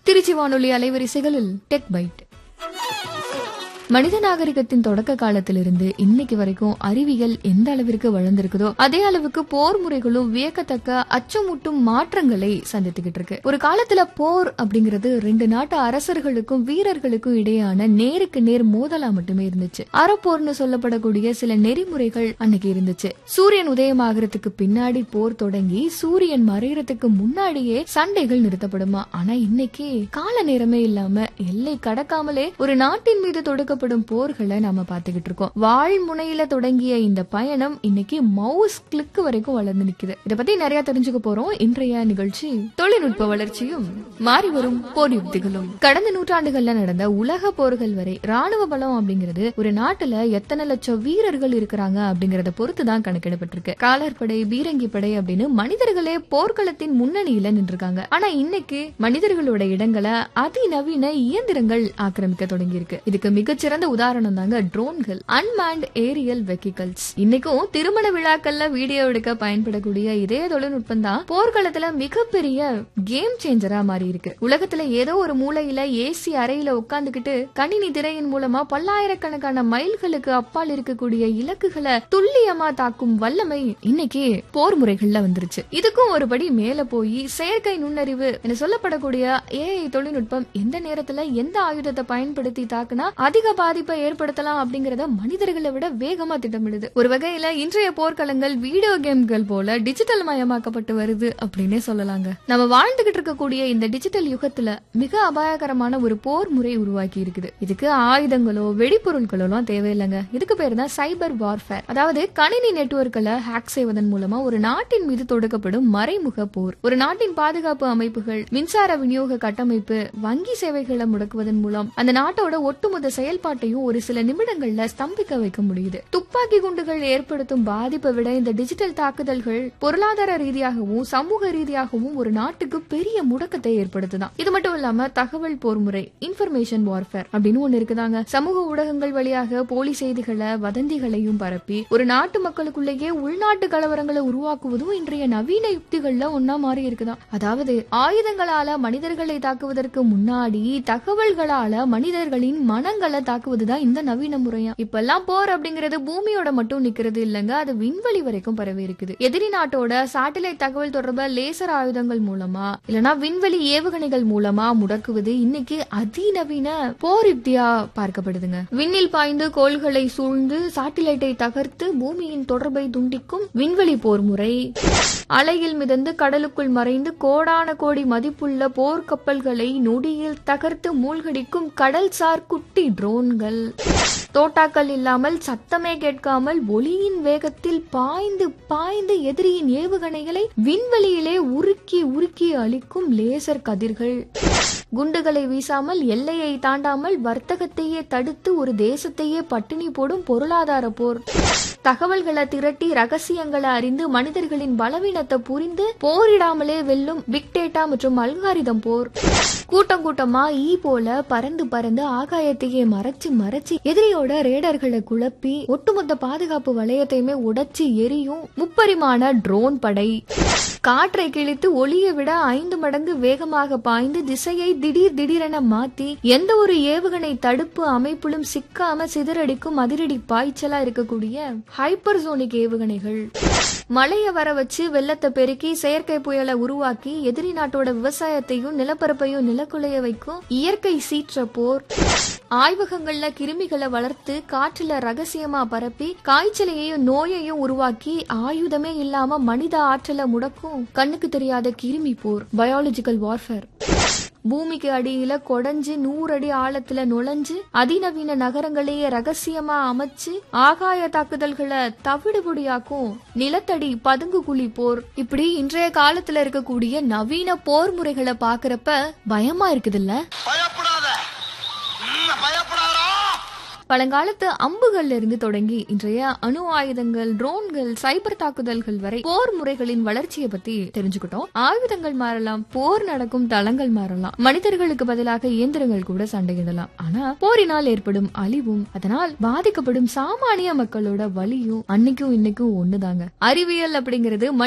திருச்சி வானொலி அலைவரிசைகளில் tech byte மனித நாகரிகத்தின் தொடக்க காலத்திலிருந்து இன்னைக்கு வரைக்கும் அறிவியல் எந்த அளவிற்கு வளர்ந்திருக்குதோ அதே அளவுக்கு போர் முறைகளும் வியக்கத்தக்க அச்சமூட்டும் மாற்றங்களை சந்தித்துக்கிட்டு இருக்கு ஒரு காலத்துல போர் அப்படிங்கிறது ரெண்டு நாட்டு அரசர்களுக்கும் வீரர்களுக்கும் இடையான நேருக்கு நேர் மோதலா மட்டுமே இருந்துச்சு அறப்போர்னு சொல்லப்படக்கூடிய சில நெறிமுறைகள் அன்னைக்கு இருந்துச்சு சூரியன் உதயமாகறதுக்கு பின்னாடி போர் தொடங்கி சூரியன் மறையறதுக்கு முன்னாடியே சண்டைகள் நிறுத்தப்படுமா ஆனா இன்னைக்கு கால நேரமே இல்லாம எல்லை கடக்காமலே ஒரு நாட்டின் மீது தொடுக்கப்படும் போர்களை நாம பாத்துக்கிட்டு இருக்கோம் வாழ் முனையில தொடங்கிய இந்த பயணம் இன்னைக்கு மவுஸ் கிளிக் வரைக்கும் வளர்ந்து நிக்குது இத பத்தி நிறைய தெரிஞ்சுக்க போறோம் இன்றைய நிகழ்ச்சி தொழில்நுட்ப வளர்ச்சியும் மாறி வரும் போர் யுக்திகளும் கடந்த நூற்றாண்டுகள்ல நடந்த உலக போர்கள் வரை ராணுவ பலம் அப்படிங்கிறது ஒரு நாட்டுல எத்தனை லட்சம் வீரர்கள் இருக்கிறாங்க அப்படிங்கறத பொறுத்து தான் கணக்கிடப்பட்டிருக்கு காலர்படை பீரங்கி படை அப்படின்னு மனிதர்களே போர்க்களத்தின் முன்னணியில நின்றுருக்காங்க ஆனா இன்னைக்கு மனிதர்களோட இடங்களை அதிநவீன இயந்திரங்கள் ஆக்கிரமிக்க தொடங்கி இருக்கு இதுக்கு மிகச்சிறந்த உதாரணம் தாங்க ட்ரோன்கள் அன்மேண்ட் ஏரியல் வெஹிக்கல்ஸ் இன்னைக்கும் திருமண விழாக்கள்ல வீடியோ எடுக்க பயன்படக்கூடிய இதே தொழில்நுட்பம் தான் போர்க்களத்துல மிகப்பெரிய கேம் சேஞ்சரா மாறி இருக்கு உலகத்துல ஏதோ ஒரு மூலையில ஏசி அறையில உட்கார்ந்துகிட்டு கணினி திரையின் மூலமா பல்லாயிரக்கணக்கான மைல்களுக்கு அப்பால் இருக்கக்கூடிய இலக்குகளை துல்லியமா தாக்கும் வல்லமை இன்னைக்கு போர் முறைகள்ல வந்துருச்சு இதுக்கும் ஒரு படி மேல போய் செயற்கை நுண்ணறிவு என சொல்லப்படக்கூடிய ஏஐ தொழில்நுட்பம் எந்த நேரத்துல எந்த ஆயுதத்தை பயன்படுத்தி தாக்குனா அதிக பாதிப்பை ஏற்படுத்தலாம் அப்படிங்கறத மனிதர்களை விட வேகமா திட்டமிடுது ஒரு வகையில இன்றைய போர்க்களங்கள் வீடியோ கேம்கள் போல டிஜிட்டல் மயமாக்கப்பட்டு வருது அப்படின்னே சொல்லலாங்க நம்ம வாழ்ந்துகிட்டு இருக்கக்கூடிய இந்த டிஜிட்டல் யுகத்துல மிக அபாயகரமான ஒரு போர் முறை உருவாக்கி இருக்குது இதுக்கு ஆயுதங்களோ வெடிப்பொருட்களோ எல்லாம் தேவையில்லைங்க இதுக்கு பேர் தான் சைபர் வார்ஃபேர் அதாவது கணினி நெட்வொர்க்களை ஹேக் செய்வதன் மூலமா ஒரு நாட்டின் மீது தொடுக்கப்படும் மறைமுக போர் ஒரு நாட்டின் பாதுகாப்பு அமைப்புகள் மின்சார விநியோக கட்டமைப்பு வங்கி சேவைகளை முடக்குவதன் மூலம் அந்த நாட்டோட ஒட்டுமொத்த செயல்பாட்டையும் ஒரு சில நிமிடங்கள்ல ஸ்தம்பிக்க வைக்க முடியுது துப்பாக்கி குண்டுகள் ஏற்படுத்தும் பாதிப்பை விட இந்த டிஜிட்டல் தாக்குதல்கள் பொருளாதார ரீதியாகவும் சமூக ரீதியாகவும் ஒரு நாட்டுக்கு பெரிய முடக்கத்தை ஏற்படுத்துதான் இது மட்டும் இல்லாம தகவல் போர் முறை இன்ஃபர்மேஷன் வார்ஃபேர் அப்படின்னு ஒண்ணு இருக்குதாங்க சமூக ஊடகங்கள் வழியாக போலி செய்திகளை வதந்திகளையும் பரப்பி ஒரு நாட்டு மக்களுக்குள்ளேயே உள்நாட்டு கலவரங்களை உருவாக்குவதும் இன்றைய நவீன யுக்திகள்ல ஒன்னா மாறி இருக்குதாம் அதாவது ஆயுதங்களால மனிதர்களை தாக்குவதற்கு முன்னாடி தகவல்களால மனிதர்களின் மனங்களை தாக்குவதுதான் இந்த நவீன முறையா இப்பெல்லாம் போர் அப்படிங்கிறது பூமியோட மட்டும் நிக்கிறது இல்லங்க அது விண்வெளி வரைக்கும் பரவி இருக்குது எதிரி நாட்டோட சாட்டிலைட் தகவல் தொடர்ப லேசர் ஆயுதங்கள் மூலமா இல்லனா விண்வெளி ஏவுகணைகள் மூலமா முடக்குவது இன்னைக்கு அதிநவீன போர் யுக்தியா பார்க்கப்படுதுங்க விண்ணில் பாய்ந்து கோள்களை சூழ்ந்து சாட்டிலைட்டை தகர்த்து பூமியின் தொடர்பை துண்டிக்கும் விண்வெளி போர் முறை அலையில் மிதந்து கடலுக்குள் மறைந்து கோடான கோடி மதிப்புள்ள போர்க்கப்பல்களை நொடியில் தகர்த்து மூழ்கடிக்கும் கடல்சார் குட்டி ட்ரோன்கள் தோட்டாக்கள் இல்லாமல் சத்தமே கேட்காமல் ஒளியின் வேகத்தில் பாய்ந்து பாய்ந்து எதிரியின் ஏவுகணைகளை விண்வெளியிலே உருக்கி உருக்கி அளிக்கும் லேசர் கதிர்கள் குண்டுகளை வீசாமல் எல்லையை தாண்டாமல் வர்த்தகத்தையே தடுத்து ஒரு தேசத்தையே பட்டினி போடும் பொருளாதார போர் தகவல்களை திரட்டி ரகசியங்களை அறிந்து மனிதர்களின் பலவீனத்தை புரிந்து போரிடாமலே வெல்லும் பிக் டேட்டா மற்றும் அல்காரிதம் போர் கூட்டம் கூட்டமா ஈ போல பறந்து பறந்து ஆகாயத்தையே மறைச்சு மறைச்சு எதிரியோட ரேடர்களை குழப்பி ஒட்டுமொத்த பாதுகாப்பு வளையத்தையுமே உடைச்சு எரியும் முப்பரிமாண ட்ரோன் படை காற்றை கிழித்து ஒளியை விட ஐந்து மடங்கு வேகமாக பாய்ந்து திசையை திடீர் திடீரென மாத்தி எந்த ஒரு ஏவுகணை தடுப்பு அமைப்பிலும் சிக்காம சிதறடிக்கும் அதிரடி பாய்ச்சலா இருக்கக்கூடிய ஹைப்பர்சோனிக் ஏவுகணைகள் மழைய வர வச்சு வெள்ளத்தை பெருக்கி செயற்கை புயலை உருவாக்கி எதிரி நாட்டோட விவசாயத்தையும் நிலப்பரப்பையும் நிலக்குலைய வைக்கும் இயற்கை சீற்ற போர் ஆய்வகங்கள்ல கிருமிகளை வளர்த்து காற்றுல ரகசியமா பரப்பி காய்ச்சலையும் நோயையும் உருவாக்கி ஆயுதமே இல்லாம மனித ஆற்றலை முடக்கும் கண்ணுக்கு தெரியாத கிருமி போர் பயாலஜிக்கல் வார்ஃபேர் பூமிக்கு அடியில கொடைஞ்சு நூறு அடி ஆழத்துல நுழைஞ்சு அதிநவீன நகரங்களையே ரகசியமா அமைச்சு ஆகாய தாக்குதல்களை தவிடுபொடியாக்கும் நிலத்தடி பதுங்கு குழி போர் இப்படி இன்றைய காலத்துல இருக்கக்கூடிய நவீன போர் முறைகளை பாக்குறப்ப பயமா இருக்குதுல்ல பயப்படாத ம், பயப்படாதடா பழங்காலத்து அம்புகள்ல இருந்து தொடங்கி இன்றைய அணு ஆயுதங்கள் ட்ரோன்கள் சைபர் தாக்குதல்கள் வரை போர் முறைகளின் வளர்ச்சியை பத்தி தெரிஞ்சுக்கிட்டோம் ஆயுதங்கள் மாறலாம் போர் நடக்கும் தளங்கள் மாறலாம் மனிதர்களுக்கு பதிலாக இயந்திரங்கள் கூட சண்டையிடலாம் ஆனா போரினால் ஏற்படும் அழிவும் அதனால் பாதிக்கப்படும் சாமானிய மக்களோட வலியும் அன்னைக்கும் இன்னைக்கும் ஒண்ணுதாங்க அறிவியல் அப்படிங்கிறது